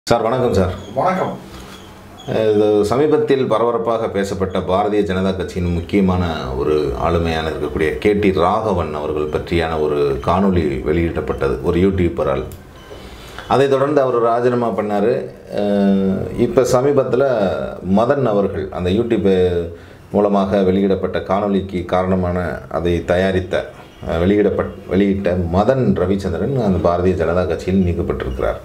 Sir வணக்கம் sir வணக்கம் இது சமீபத்தில் பரபரப்பாக பேசப்பட்ட பாரதிய ஜனதா கட்சியின் முக்கியமான ஒரு ஆளுமையான இருக்கக்கூடிய கேடி ராகவன் அவர்கள் பற்றியான ஒரு காணொளி வெளியிடப்பட்டது ஒரு யூடியூபரால் அதைத் தொடர்ந்து அவர் ராஜினாமா பண்ணார் இப்போ சமீபத்தில் மதன் அவர்கள் அந்த யூடியூப் மூலமாக வெளியிடப்பட்ட காணொளிக்கு காரணமான அதை தயாரித்த அஹ், வெளியிடப்பட் வெளியிட்ட மதன் ரவிச்சந்திரன் அந்த பாரதிய ஜனதா கட்சியில் நீக்கப்பட்டிருக்கிறார்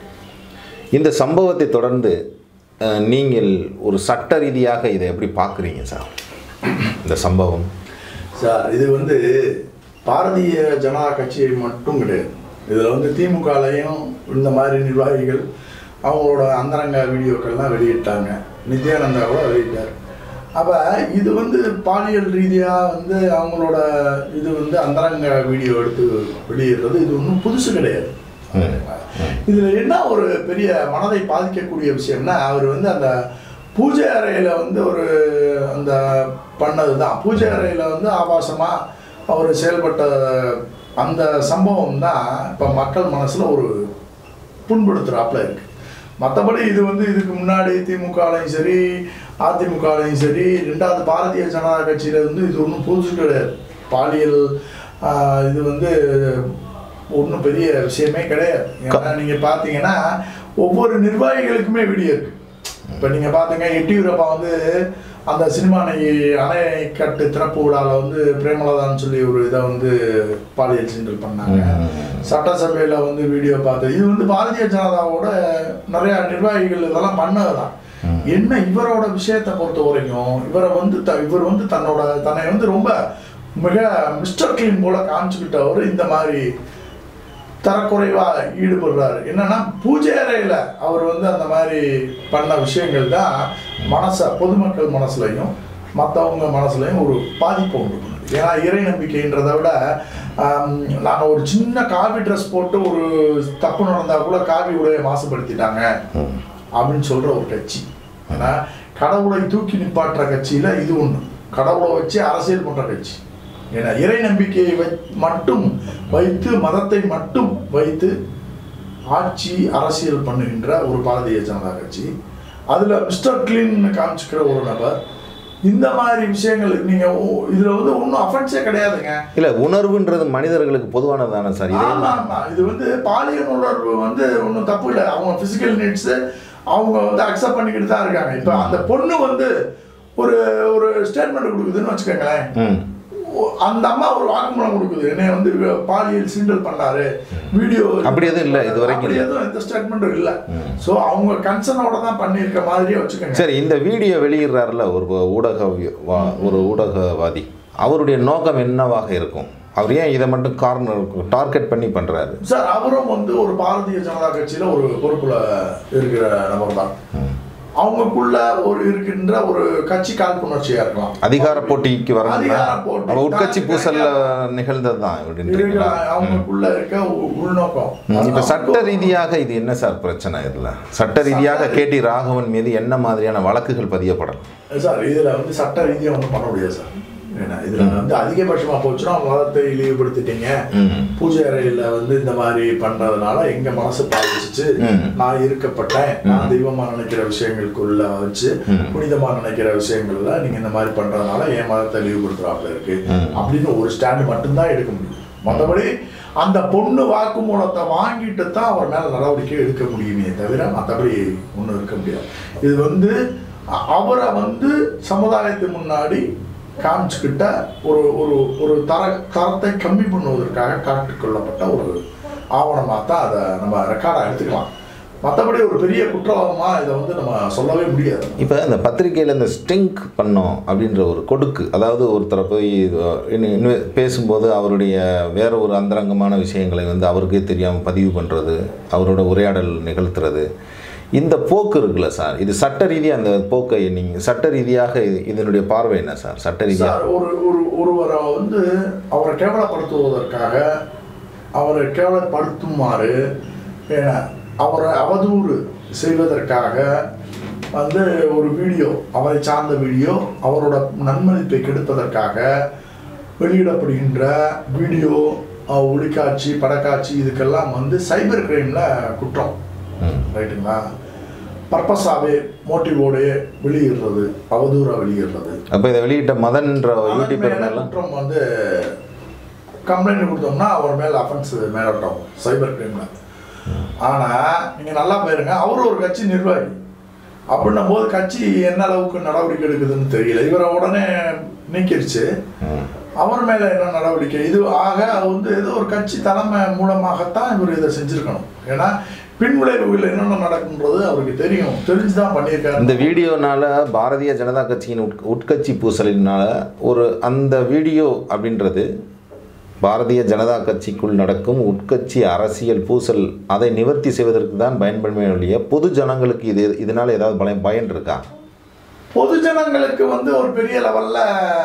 இந்த சம்பவத்தை தொடர்ந்து அஹ், நீங்கள் ஒரு சட்ட ரீதியாக இதை எப்படி பார்க்குறீங்க சார் இந்த சம்பவம் சார் இது வந்து பாரதிய ஜனதா கட்சியை மட்டும் கிடையாது இதில் வந்து திமுகலையும் இந்த மாதிரி நிர்வாகிகள் அவங்களோட அந்தரங்க வீடியோக்கள்லாம் வெளியிட்டாங்க நித்யானந்தா கூட வெளியிட்டார் அப்போ இது வந்து பாலியல் ரீதியாக வந்து அவங்களோட இது வந்து அந்தரங்க வீடியோ எடுத்து வெளியிடுறது இது ஒன்றும் புதுசு கிடையாது இதுல என்ன ஒரு பெரிய மனதை பாதிக்கக்கூடிய விஷயம்னா அவர் வந்து அந்த பூஜை அறையில வந்து ஒரு அந்த பண்ணது தான் பூஜை அறையில வந்து ஆபாசமா அவர் செயல்பட்ட அந்த சம்பவம் தான் இப்போ மக்கள் மனசுல ஒரு புண்படுத்துறாப்புல இருக்கு மற்றபடி இது வந்து இதுக்கு முன்னாடி திமுகலையும் சரி அதிமுகலையும் சரி ரெண்டாவது பாரதிய ஜனதா கட்சியில வந்து இது ஒன்றும் புதுசு கிடையாது பாலியல் ஆஹ், இது வந்து ஒன்றும் பெரிய விஷயமே கிடையாது ஏன்னா நீங்கள் பார்த்தீங்கன்னா ஒவ்வொரு நிர்வாகிகளுக்குமே வீடியோ இருக்கு இப்போ நீங்கள் பார்த்தீங்க எட்டியூரப்பா வந்து அந்த சினிமா நகி அணைக்கட்டு திறப்பு விழாவில் வந்து பிரேமலதான்னு சொல்லி ஒரு இதை வந்து பாலியல் சீண்டல் பண்ணாங்க சட்டசபையில் வந்து வீடியோ பார்த்து இது வந்து பாரதிய ஜனதாவோட நிறைய நிர்வாகிகள் இதெல்லாம் பண்ணதுதான் என்ன இவரோட விஷயத்தை பொறுத்த வரைக்கும் இவரை வந்து த இவர் வந்து தன்னோட தன்னை வந்து ரொம்ப மிக மிஸ்டர் கிளீன் போல காமிச்சுக்கிட்டவர் இந்த மாதிரி தரக்குறைவா ஈடுபடுறாரு என்னன்னா பூஜை அறையில அவர் வந்து அந்த மாதிரி பண்ண விஷயங்கள் தான் மனச பொதுமக்கள் மனசுலையும் மற்றவங்க மனசுலையும் ஒரு பாதிப்பை உண்டு பண்ணுது ஏன்னா இறை நம்பிக்கைன்றதை விட ஆம், நாங்க ஒரு சின்ன காவி ட்ரெஸ் போட்டு ஒரு தப்பு நடந்தா கூட காவி உடைய மாசுபடுத்திட்டாங்க அப்படின்னு சொல்ற ஒரு கட்சி ஏன்னா கடவுளை தூக்கி நிப்பாட்டுற கட்சியில இது ஒண்ணு கடவுளை வச்சு அரசியல் பண்ற கட்சி ஏன்னா இறை நம்பிக்கையை வை மட்டும் வைத்து மதத்தை மட்டும் வைத்து ஆட்சி அரசியல் பண்ணுகின்ற ஒரு பாரதிய ஜனதா கட்சி அதுல மிஸ்டர் கிளீன் காமிச்சுக்கிற ஒரு நபர் இந்த மாதிரி விஷயங்கள் நீங்க ஓ- இதுல வந்து ஒன்றும் அஃபென்ஸே கிடையாதுங்க இல்லை உணர்வுன்றது மனிதர்களுக்கு பொதுவானது தானே சார் இதே ஆமா ஆமா இது வந்து பாலியல் உணர்வு வந்து ஒன்றும் தப்பு இல்லை அவங்க பிசிக்கல் நீட்ஸ் அவங்க வந்து அக்செப்ட் பண்ணிக்கிட்டு தான் இருக்காங்க இப்போ அந்த பொண்ணு வந்து ஒரு ஒரு ஸ்டேட்மெண்ட் கொடுக்குதுன்னு வச்சுக்கோங்களேன் ம் ஓ- அந்த அம்மா ஒரு வாக்குமூலம் கொடுக்குது என்னை வந்து வி- பாலியல் சீண்டல் பண்ணாரு வீடியோ அப்படி எதுவும் இல்ல, இது வரைக்கும் அப்படி இல்ல. எதுவும் எந்த ஸ்டேட்மெண்ட்டும் இல்லை ஸோ அவங்க கன்சர்னோட தான் பண்ணியிருக்க மாதிரியே வச்சுக்கோங்க சரி இந்த வீடியோ வெளியிடுறாருல ஒரு ஊடக ஒரு ஊடகவாதி அவருடைய நோக்கம் என்னவாக இருக்கும் அவர் ஏன் இதை மட்டும் கார்னர் டார்கெட் பண்ணி பண்ணுறாரு சார் அவரும் வந்து ஒரு பாரதிய ஜனதா கட்சியில ஒரு பொறுப்புல இருக்கிற நபர் தான் அவங்களுக்குள்ள ஒரு இருக்கின்ற ஒரு கட்சி காழ்ப்புணர்ச்சியா இருக்கலாம் அதிகார போட்டிக்கு வரணும்னா அதிகார போட்டி. அவ உட்கட்சி பூசல்ல நிகழ்ந்தது தான் இருக்கிற அப்படின்றீங்களா அவங்களுக்குள்ள இருக்க உ- உள்நோக்கம் இப்போ சட்ட ரீதியாக இது என்ன சார் பிரச்சனை இதில் சட்ட ரீதியாக கேடி ராகவன் மீது என்ன மாதிரியான வழக்குகள் பதியப்படலாம் சார் இதுல வந்து சட்ட ரீதியா ஒன்றும் பண்ண முடியாது சார் ஏன்னா இதுல வந்து அதிகபட்சமா போச்சுன்னா மதத்தை இழிவுபடுத்திட்டீங்க ம் பூஜை அறையில வந்து இந்த மாதிரி பண்றதுனால எங்க மனசு பாதிச்சுச்சு ம். நான் இருக்கப்பட்டேன் நான் தெய்வமா நினைக்கிற விஷயங்களுக்குள்ள வச்சு ம். புனிதமா நினைக்கிற விஷயங்கள்ல நீங்க இந்த மாதிரி பண்றதுனால என் மதத்தை இழிவுபடுத்துறாப்புல இருக்கு ம். அப்படின்னு ஒரு ஸ்டாண்ட் மட்டும்தான் எடுக்க முடியும் மற்றபடி அந்த பொண்ணு வாக்குமூலத்தை வாங்கிட்டு தான் அவர் மேல நடவடிக்கை எடுக்க முடியுமே தவிர மற்றபடி ஒன்றும் இருக்க முடியாது இது வந்து அ- அவரை வந்து சமுதாயத்து முன்னாடி காமிச்சுக்கிட்ட ஒரு ஒரு ஒரு தர தரத்தை கம்மி பண்ணுவதற்காக காட்டுக்கொள்ளப்பட்ட ஒரு ஆவணமாக தான் அதை நம்ம ரெக்கார்டாக எடுத்துக்கலாம் மற்றபடி ஒரு பெரிய குற்றவாளமாக இதை வந்து நம்ம சொல்லவே முடியாது இப்போ இந்த பத்திரிக்கையில் இந்த ஸ்டிங்க் பண்ணோம் அப்படின்ற ஒரு கொடுக்கு அதாவது ஒருத்தரை போய் இது, இன்னும் இன்னும் பேசும்போது அவருடைய வேற ஒரு அந்தரங்கமான விஷயங்களை வந்து அவருக்கே தெரியாமல் பதிவு பண்ணுறது அவரோட உரையாடல் நிகழ்த்துறது இந்த போக்கு இருக்குல்ல சார் இது சட்ட ரீதியாக அந்த போக்கை நீங்கள் சட்ட ரீதியாக இது இதனுடைய பார்வை என்ன சார் சட்ட ரீதியாக சார் ஒரு ஒரு ஒருவரை வந்து அவரை கேவலப்படுத்துவதற்காக அவரை கேவலப்படுத்துமாறு ஏன்னா, அவரை அவதூறு செய்வதற்காக வந்து ஒரு வீடியோ அவரை சார்ந்த வீடியோ அவரோட நன்மதிப்பை கெடுப்பதற்காக வெளியிடப்படுகின்ற வீடியோ அஹ், ஒளிக்காட்சி படக்காட்சி இதுக்கெல்லாம் வந்து சைபர் கிரைமில் குற்றம் ம். ரைட்டுங்களா பர்பஸாகவே மோட்டிவோடே வெளியிடுறது அவதூறாக வெளியிடுறது அப்போ இதை வெளியிட்ட மதன்ற அதன் யூடியூபர் மேல எல்லாம் குற்றம் வந்து கம்ப்ளைண்ட் கொடுத்தோம்னா அவர் மேல அஃபென்ஸ் மேலோட்டம் சைபர் கிரைமில் ஆனால் நீங்கள் நல்லா போயிருங்க அவர் ஒரு கட்சி நிர்வாகி அப்படின்னும் போது கட்சி என்ன அளவுக்கு நடவடிக்கை எடுக்குதுன்னு தெரியல இவரை உடனே நீக்கிருச்சு ம். அவர் மேல என்ன நடவடிக்கை இது ஆக அது வந்து ஏதோ ஒரு கட்சி தலைமை மூலமாகத்தான் இவர் இதை செஞ்சிருக்கணும் ஏன்னா பின் விளைவுகள் என்னென்ன நடக்குன்றது அவருக்கு தெரியும் தெரிஞ்சுதான் பண்ணியிருக்காரு இந்த வீடியோனால பாரதிய ஜனதா கட்சியின் உட் உட்கட்சி பூசலினால ஒரு அந்த வீடியோ அப்படின்றது பாரதிய ஜனதா கட்சிக்குள் நடக்கும் உட்கட்சி அரசியல் பூசல் அதை நிவர்த்தி செய்வதற்கு தான் பயன்படுமே ஒழிய பொது ஜனங்களுக்கு இது இதனால ஏதாவது பயம் பயன் இருக்கா பொது ஜனங்களுக்கு வந்து ஒரு பெரிய லெவல்ல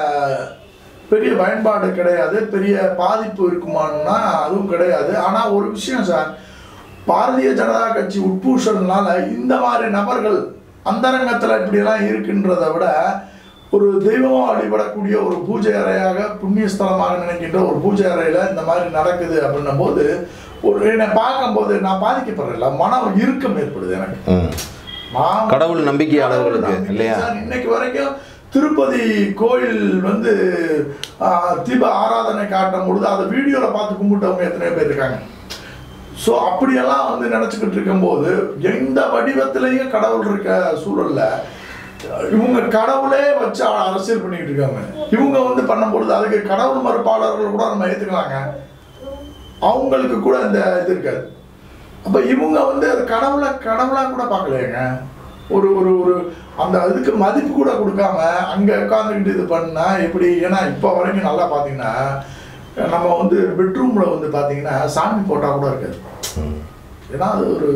பெரிய பயன்பாடு கிடையாது பெரிய பாதிப்பு இருக்குமான்னா அதுவும் கிடையாது ஆனா ஒரு விஷயம் சார் பாரதிய ஜனதா கட்சி உட்பூசல்னால இந்த மாதிரி நபர்கள் அந்தரங்கத்துல இப்படியெல்லாம் இருக்கின்றதை விட ஒரு தெய்வமாக வழிபடக்கூடிய ஒரு பூஜை அறையாக புண்ணிய ஸ்தலமாக நினைக்கின்ற ஒரு பூஜை அறையில இந்த மாதிரி நடக்குது அப்படின்னும் போது ஒரு என்னை பார்க்கும்போது நான் பாதிக்கப்படுறேன் மனம் இறுக்கம் ஏற்படுது எனக்கு ம். நான் கடவுள் நம்பிக்கையாளர்களுக்கு கடவுள் நம்பிக்கை இல்லையா? சார், இன்னைக்கு வரைக்கும் திருப்பதி கோயில் வந்து ஆ, தீப ஆராதனை காட்டும் பொழுது அதை வீடியோவில் பார்த்து கும்பிட்டவங்க எத்தனை பேர் இருக்காங்க ஸோ அப்படியெல்லாம் வந்து நினச்சிக்கிட்டு இருக்கும்போது எந்த வடிவத்திலையும் கடவுள் இருக்க சூழல்ல இவங்க கடவுளே வச்சு அரசியல் பண்ணிக்கிட்டு இருக்காங்க இவங்க வந்து பண்ணும்பொழுது அதுக்கு கடவுள் மறுப்பாளர்கள் கூட நம்ம ஏற்றுக்கலாங்க அவங்களுக்கு கூட இந்த இது இருக்காது அப்போ இவங்க வந்து அது கடவுளை கடவுளாக கூட பார்க்கலையேங்க ஒரு ஒரு ஒரு அந்த அதுக்கு மதிப்பு கூட கொடுக்காம அங்கே உட்காந்துக்கிட்டு இது பண்ணா எப்படி ஏன்னா இப்போ வரைக்கும் நல்லா பார்த்தீங்கன்னா நம்ம வந்து பெட்ரூமில் வந்து பார்த்தீங்கன்னா சாமி போட்டால் கூட இருக்காது ம். ஏன்னா அது ஒரு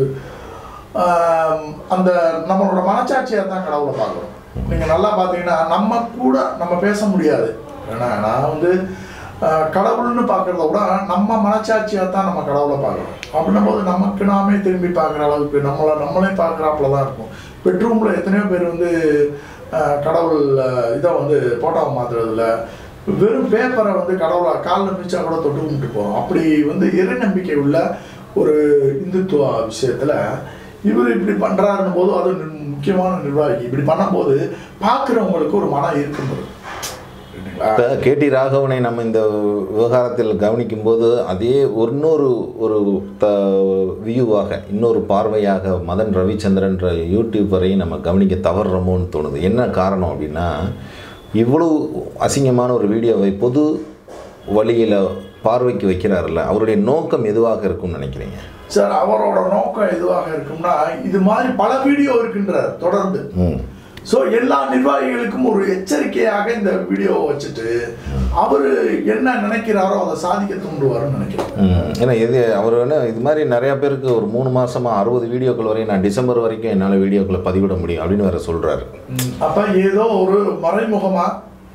ஆம், அந்த நம்மளோட மனச்சாட்சியாக தான் கடவுளை பார்க்குறோம் நீங்கள் நல்லா பார்த்தீங்கன்னா நம்ம கூட நம்ம பேச முடியாது ஏன்னா நான் வந்து ஆ, கடவுள்னு பார்க்குறத விட நம்ம மனச்சாட்சியாக தான் நம்ம கடவுளை பார்க்குறோம் அப்படின்னும் போது நமக்கு நாமே திரும்பி பார்க்குற அளவுக்கு நம்மளை நம்மளே பார்க்குறாப்புல தான் இருக்கும் பெட்ரூமில் எத்தனையோ பேர் வந்து ஆ, கடவுள் ஆ, இதை வந்து போட்டோவை மாற்றுறதில்ல வெறும் பேப்பரை வந்து கடவுளை காலில் மிச்சா கூட தொட்டு கும்பிட்டு போகிறோம் அப்படி வந்து இறை நம்பிக்கை உள்ள ஒரு இந்துத்துவ விஷயத்தில் இவர் இப்படி பண்ணுறாருன்னு போது அது நி- முக்கியமான நிர்வாகி இப்படி பண்ணும்போது பார்க்குறவங்களுக்கு ஒரு மனம் இருக்கும் வரும். சரிங்களா? இப்போ கேடி ராகவனை நம்ம இந்த விவகாரத்தில் கவனிக்கும்போது அதே இன்னொரு ஒரு த வியூவாக இன்னொரு பார்வையாக மதன் ரவிச்சந்திரன்ற யூடியூபரையும் நம்ம கவனிக்க தவறுறோமோன்னு தோணுது என்ன காரணம் அப்படின்னா இவ்வளவு அசிங்கமான ஒரு வீடியோவை பொது வழியில் பார்வைக்கு வைக்கிறாருல்ல அவருடைய நோக்கம் எதுவாக இருக்கும்னு நினைக்கிறீங்க சார் அவரோட நோக்கம் எதுவாக இருக்கும்னா இது மாதிரி பல வீடியோ இருக்கின்றார் தொடர்ந்து ம் ஸோ எல்லா நிர்வாகிகளுக்கும் ஒரு எச்சரிக்கையாக இந்த வீடியோவை வச்சுட்டு அவர் என்ன நினைக்கிறாரோ அதை சாதிக்க தூண்டுவாருன்னு நினைக்கிறேன் ம். ஏன்னா இது அவர் என்ன இது மாதிரி நிறையா பேருக்கு ஒரு மூணு மாசமாக அறுபது வீடியோக்கள் வரையும் நான் டிசம்பர் வரைக்கும் என்னால் வீடியோக்களை பதிவிட முடியும் அப்படின்னு வேற சொல்கிறாரு அப்ப ஏதோ ஒரு மறைமுகமா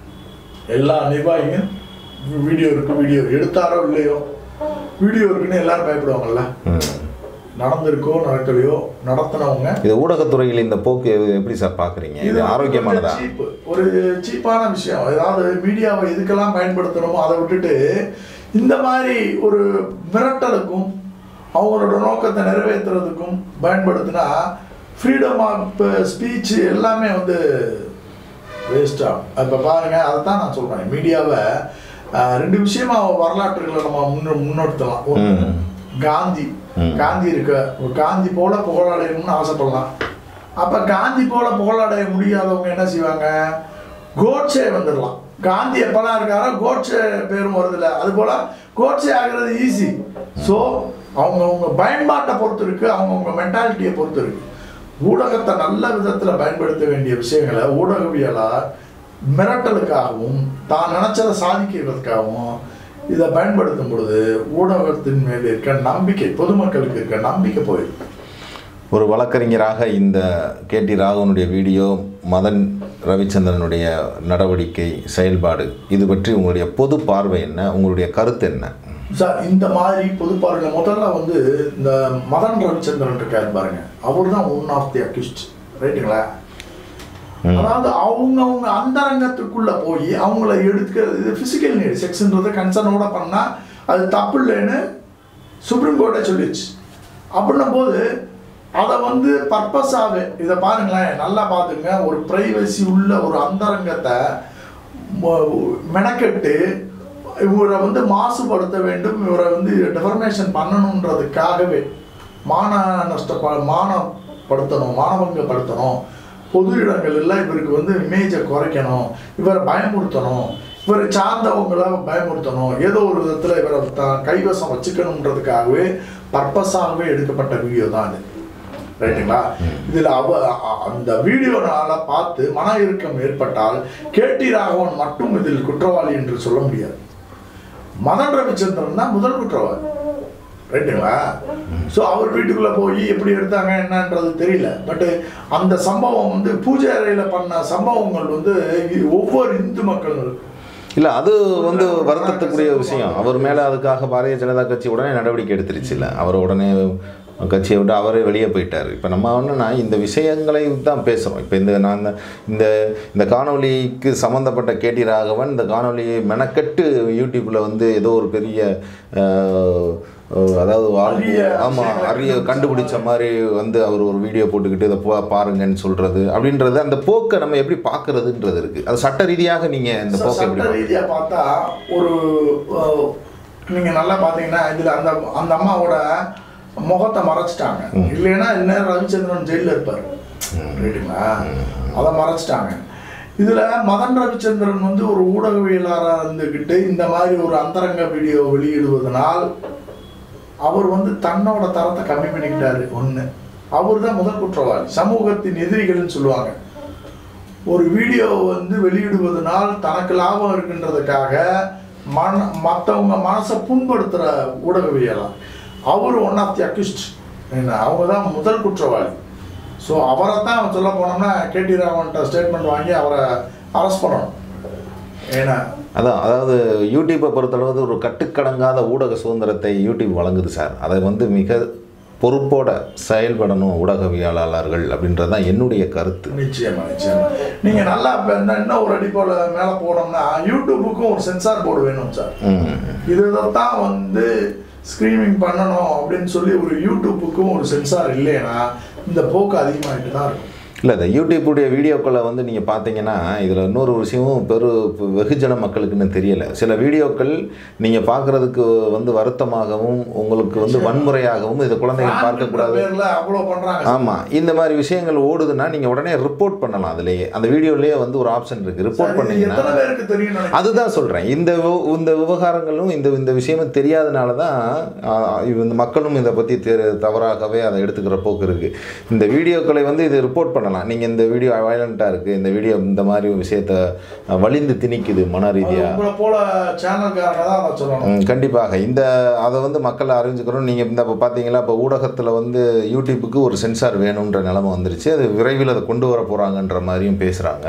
எல்லா நிர்வாகியும் வீடியோ இருக்கு வீடியோ எடுத்தாரோ இல்லையோ வீடியோ இருக்குன்னு எல்லாரும் பயப்படுவாங்கல்ல நடந்திருக்கோ நடக்கலையோ நடத்தினவங்க இது ஊடகத்துறையில் இந்த போக்கு எப்படி சார் பார்க்குறீங்க இது ஆரோக்கியமானதா ஒரு cheap, ஒரு சீப்பான விஷயம் அதாவது மீடியாவை எதுக்கெல்லாம் பயன்படுத்தணுமோ அதை விட்டுட்டு இந்த மாதிரி ஒரு மிரட்டலுக்கும் அவங்களோட நோக்கத்தை நிறைவேற்றுறதுக்கும் பயன்படுத்தினா ஃப்ரீடம் ஆஃப் ஸ்பீச் எல்லாமே வந்து வேஸ்ட் ஆகும் இப்போ பாருங்க அதை தான் நான் சொல்கிறேன் மீடியாவை ஆஹ், ரெண்டு விஷயமா வரலாற்றுகளை நம்ம முன்னோ முன்னெடுத்தலாம் ஒன்று ம். காந்தி ம். காந்தி இருக்க ஒரு காந்தி போல புகழடையணும்னு ஆசைப்படலாம் அப்ப காந்தி போல புகழடைய முடியாதவங்க என்ன செய்வாங்க கோட்சே வந்துடலாம் காந்தி எப்பெல்லாம் இருக்காரோ கோட்சே பேரும் வருதுல்ல அது போல கோட்சே ஆகிறது ஈஸி ஸோ அவங்கவுங்க பயன்பாட்டை பொறுத்து இருக்கு அவங்கவுங்க மென்டாலிட்டியை பொறுத்து இருக்கு ஊடகத்தை நல்ல விதத்துல பயன்படுத்த வேண்டிய விஷயங்களை ஊடகவியலார் மிரட்டலுக்காகவும் தான் நினைச்சதை சாதிக்கிறதுக்காகவும் இதை பயன்படுத்தும் பொழுது ஊடகத்தின் மேல் இருக்க நம்பிக்கை பொதுமக்களுக்கு இருக்க நம்பிக்கை போயிருக்கு ஒரு வழக்கறிஞராக இந்த கேடி ராகவனுடைய வீடியோ மதன் ரவிச்சந்திரனுடைய நடவடிக்கை செயல்பாடு இது பற்றி உங்களுடைய பொது பார்வை என்ன உங்களுடைய கருத்து என்ன சார் இந்த மாதிரி பொதுப்பார்வையில் முதல்ல வந்து இந்த மதன் ரவிச்சந்திரன் இருக்காரு பாருங்க அவர் தான் ஒன் ஆஃப் தி அக்யூஸ்ட் ரைட்டுங்களா ம். அதாவது அவங்கவுங்க அந்தரங்கத்துக்குள்ள போய் அவங்கள எடுக்கிறது இது ஃபிசிக்கல் நீடு செக்ஸ்ன்றதை கன்சர்னோட பண்ணா அது தப்பு இல்லைன்னு சுப்ரீம் கோர்ட்டே சொல்லிடுச்சு அப்படின்னும் போது அதை வந்து பர்பஸாகவே இதை பாருங்களேன் நல்லா பார்த்துங்க ஒரு பிரைவசி உள்ள ஒரு அந்தரங்கத்தை ம- மெனக்கெட்டு இவரை வந்து மாசுபடுத்த வேண்டும் இவரை வந்து டெஃபர்மேஷன் பண்ணணுன்றதுக்காகவே மான நஷ்ட மானப்படுத்தணும் மானபங்கப்படுத்தணும் பொது இடங்களில் இவருக்கு வந்து இமேஜை குறைக்கணும் இவரை பயமுறுத்தணும் இவரை சார்ந்தவங்கள பயமுறுத்தணும் ஏதோ ஒரு விதத்தில் இவரை தான் கைவசம் வச்சுக்கணுன்றதுக்காகவே பர்பஸாகவே எடுக்கப்பட்ட வீடியோ தான் இது ரைட்டுங்களா இதில் அவ அ- அந்த வீடியோனால பார்த்து மன இறுக்கம் ஏற்பட்டால் கேடி ராகவன் மட்டும் இதில் குற்றவாளி என்று சொல்ல முடியாது மதன் ரவிச்சந்திரன் தான் முதல் குற்றவாளி ரைட்டுங்களா ஸோ அவர் வீட்டுக்குள்ளே போய் எப்படி எடுத்தாங்க என்னன்றது தெரியல பட்டு அந்த சம்பவம் வந்து பூஜை அறையில் பண்ண சம்பவங்கள் வந்து இ- ஒவ்வொரு இந்து மக்களும் இல்லை அது வந்து வருத்தத்துக்குரிய விஷயம் அவர் மேலே அதுக்காக பாரதிய ஜனதா கட்சி உடனே நடவடிக்கை எடுத்துருச்சு இல்லை அவர் உடனே கட்சியை விட்டு அவரே வெளியே போயிட்டார் இப்போ நம்ம என்னன்னா இந்த விஷயங்களை தான் பேசுகிறோம் இப்போ இந்த நான் இந்த- இந்த இந்த காணொளிக்கு சம்மந்தப்பட்ட கேடி ராகவன் இந்த காணொளியை மெனக்கட்டு யூடியூப்பில் வந்து ஏதோ ஒரு பெரிய அஹ், அஹ், அதாவது அரிய ஆமாம் விஷயங்களை அரிய கண்டுபிடிச்ச மாதிரி வந்து அவர் ஒரு வீடியோ போட்டுக்கிட்டு இதை பா பாருங்கன்னு சொல்கிறது அப்படின்றது அந்த போக்கை நம்ம எப்படி பார்க்கறதுன்றது இருக்குது அது சட்ட ரீதியாக நீங்கள் இந்த போக்கை எப்படி சட்ட ரீதியா பார்த்தா ஒரு அஹ், நீங்க நல்லா பாத்தீங்கன்னா இதுல அந்த அந்த அம்மாவோட முகத்தை மறைச்சிட்டாங்க இல்லைன்னா இந்நேரம் ரவிச்சந்திரன் ஜெயிலில் இருப்பார் ரைட்டுங்களா அதை மறைச்சிட்டாங்க இதுல மதன் ரவிச்சந்திரன் வந்து ஒரு ஊடகவியலாளராக இருந்துக்கிட்டு இந்த மாதிரி ஒரு அந்தரங்க வீடியோ வெளியிடுவதனால் அவர் வந்து தன்னோட தரத்தை கம்மி பண்ணிக்கிட்டாரு ஒண்ணு அவர் தான் முதல் குற்றவாளி சமூகத்தின் எதிரிகள்னு சொல்லுவாங்க ஒரு வீடியோ வந்து வெளியிடுவதனால் தனக்கு லாபம் இருக்குன்றதுக்காக மன மற்றவங்க மனசை புண்படுத்துகிற ஊடகவியலாம் அவர் ஒன் ஆஃப் தி அக்யூஸ்ட் என்ன அவங்க தான் முதல் குற்றவாளி ஸோ அவரை தான் சொல்ல போனோம்னா கேடி ராவன்ட்ட ஸ்டேட்மெண்ட் வாங்கி அவரை அரெஸ்ட் பண்ணணும் ஏன்னா அதான் அதாவது யூடியூப்பை பொறுத்தளவு ஒரு கட்டுக்கடங்காத ஊடக சுதந்திரத்தை யூடியூப் வழங்குது சார் அதை வந்து மிக பொறுப்போட செயல்படணும் ஊடகவியலாளர்கள் அப்படின்றது தான் என்னுடைய கருத்து நிச்சயமா நிச்சயமா நீங்க நல்லா இப்ப என்ன இன்னும் ஒரு அடி போல மேல போனோம்னா யூடியூபுக்கும் ஒரு சென்சார் போர்டு வேணும் சார் ம். இதுதான் வந்து ஸ்க்ரீனிங் பண்ணணும் அப்படின்னு சொல்லி ஒரு யூடியூப்புக்கும் ஒரு சென்சார் இல்லைன்னா இந்த போக்கு அதிகமாகிட்டு தான் இருக்கும் இல்லை இந்த யூடியூப்புடைய வீடியோக்களை வந்து நீங்கள் பார்த்தீங்கன்னா இதில் இன்னொரு விஷயமும் பெரு வெகுஜன மக்களுக்குன்னு தெரியலை சில வீடியோக்கள் நீங்கள் பார்க்குறதுக்கு வந்து வருத்தமாகவும் உங்களுக்கு வந்து வன்முறையாகவும் இதை குழந்தைகள் பார்க்கக்கூடாது பேர்ல அவ்வளோ பண்றாங்க ஆமாம் இந்த மாதிரி விஷயங்கள் ஓடுதுன்னா நீங்கள் உடனே ரிப்போர்ட் பண்ணலாம் அதுலேயே அந்த வீடியோலேயே வந்து ஒரு ஆப்ஷன் இருக்குது சார், ரிப்போர்ட் இது பண்ணீங்கன்னா எத்தனை பேருக்கு தெரியும் நினைக்கிறேன் அதுதான் சொல்கிறேன் இந்த விவ- இந்த விவகாரங்களும் இந்த இந்த விஷயமும் தெரியாதனால தான் இந்த மக்களும் இதை பற்றி தவறாகவே அதை எடுத்துக்கிற போக்கு இருக்குது இந்த வீடியோக்களை வந்து இது ரிப்போர்ட் பண்ணலாம் நீங்கள் இந்த வீடியோ வயலண்ட்டாக இருக்குது இந்த வீடியோ இந்த மாதிரி ஒரு விஷயத்த அஹ், வலிந்து திணிக்குது மன அது ரீதியாக உங்களை போல சேனல்காரங்க தான் அதை சொல்லணும் ம், கண்டிப்பாக இந்த அதை வந்து மக்கள் அறிஞ்சுக்கிறோம் நீங்கள் இந்த இப்போ பார்த்தீங்களா இப்போ ஊடகத்தில் வந்து யூடியூப்புக்கு ஒரு சென்சார் வேணுன்ற நிலைமை வந்துருச்சு அது விரைவில் அதை கொண்டு வர போகிறாங்கன்ற மாதிரியும் பேசுகிறாங்க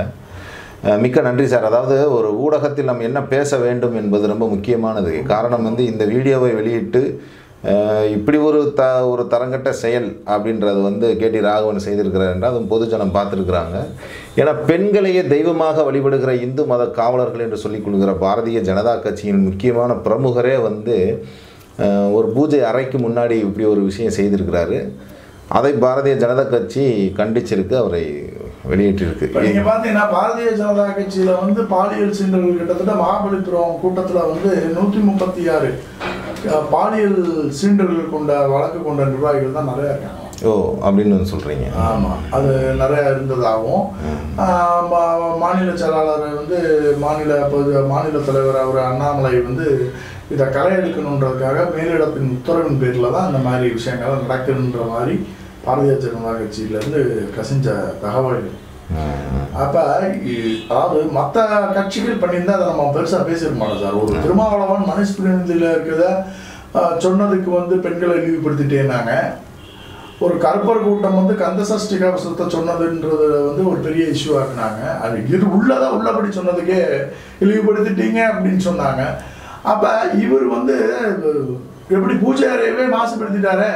மிக்க நன்றி சார் அதாவது ஒரு ஊடகத்தில் நம்ம என்ன பேச வேண்டும் என்பது ரொம்ப முக்கியமானது காரணம் வந்து இந்த வீடியோவை வெளியிட்டு அஹ், இப்படி ஒரு த ஒரு தரங்கட்ட செயல் அப்படின்றது வந்து கேடி ராகவன் செய்திருக்கிறார் என்றால் அதுவும் பொதுஜனம் பார்த்துருக்குறாங்க ஏன்னா பெண்களையே தெய்வமாக வழிபடுகிற இந்து மத காவலர்கள் என்று சொல்லிக் கொள்கிற பாரதிய ஜனதா கட்சியின் முக்கியமான பிரமுகரே வந்து அஹ், ஒரு பூஜை அறைக்கு முன்னாடி இப்படி ஒரு விஷயம் செய்திருக்கிறாரு அதை பாரதிய ஜனதா கட்சி கண்டிச்சிருக்கு அவரை இப்போ வெளியிட்டிருக்கு நீங்க பார்த்தீங்கன்னா பாரதிய ஜனதா கட்சியில வந்து பாலியல் சீண்டல்கள் கிட்டத்தட்ட மகாபலிபுரம் கூட்டத்துல வந்து நூற்றி முப்பத்தி ஆறு அஹ், பாலியல் சீண்டல்கள் கொண்ட வழக்கு கொண்ட நிர்வாகிகள் தான் நிறைய இருக்காங்க ஓ அப்படின்னு சொல்கிறீங்க ஆமாம் அது நிறைய இருந்ததாகவும் ஆஹ் மா- மாநில செயலாளர் வந்து மாநில பொது மாநில தலைவர் அவர் அண்ணாமலை வந்து இதை களை எடுக்கணுன்றதுக்காக மேலிடத்தின் உத்தரவின் பேரில் தான் இந்த மாதிரி விஷயங்கள் நடக்குதுன்ற மாதிரி பாரதிய ஜனதா கட்சியிலேருந்து கசிஞ்ச தகவல்கள் ம். அப்போ அதாவது மற்ற கட்சிகள் பண்ணியிருந்தா அதை நம்ம பெருசாக பேசியிருக்க மாட்டோம் சார் ஒரு திருமாவளவன் மனுஷ் பிரதிநிதியில் இருக்கிறத ஆஹ், சொன்னதுக்கு வந்து பெண்களை இழிவுபடுத்திட்டேன்னாங்க ஒரு கருப்பர் கூட்டம் வந்து கந்த சஷ்டி கவசத்தை சொன்னதுன்றது வந்து ஒரு பெரிய இஷ்யூ ஆக்குனாங்க அது இது உள்ளதா உள்ளபடி சொன்னதுக்கே இழிவுபடுத்திட்டீங்க அப்படின்னு சொன்னாங்க அப்ப இவர் வந்து எப்படி பூஜை அறையவே மாசுபடுத்திட்டாரே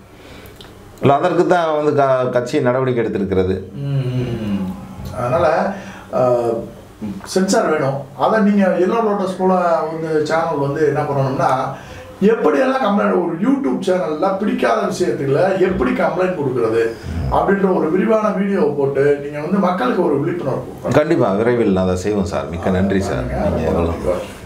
இல்லை அதற்கு தான் வந்து க கட்சி நடவடிக்கை எடுத்திருக்கிறது ம். அதனால சென்சார் வேணும் அதை நீங்க எல்லோ லோட்டஸ் போல வந்து சேனல் வந்து என்ன பண்ணணும்னா எப்படியெல்லாம் கம்ப்ளைண்ட் ஒரு யூடியூப் சேனல்ல பிடிக்காத விஷயத்துக்குள்ள எப்படி கம்ப்ளைண்ட் கொடுக்கறது அப்படின்ற ஒரு விரிவான வீடியோவை போட்டு நீங்க வந்து மக்களுக்கு ஒரு விழிப்புணர்வு கண்டிப்பாக விரைவில் அதை செய்வோம் சார் மிக்க நன்றி சார் நீங்கள் எவ்வளோ பண்ணுங்க.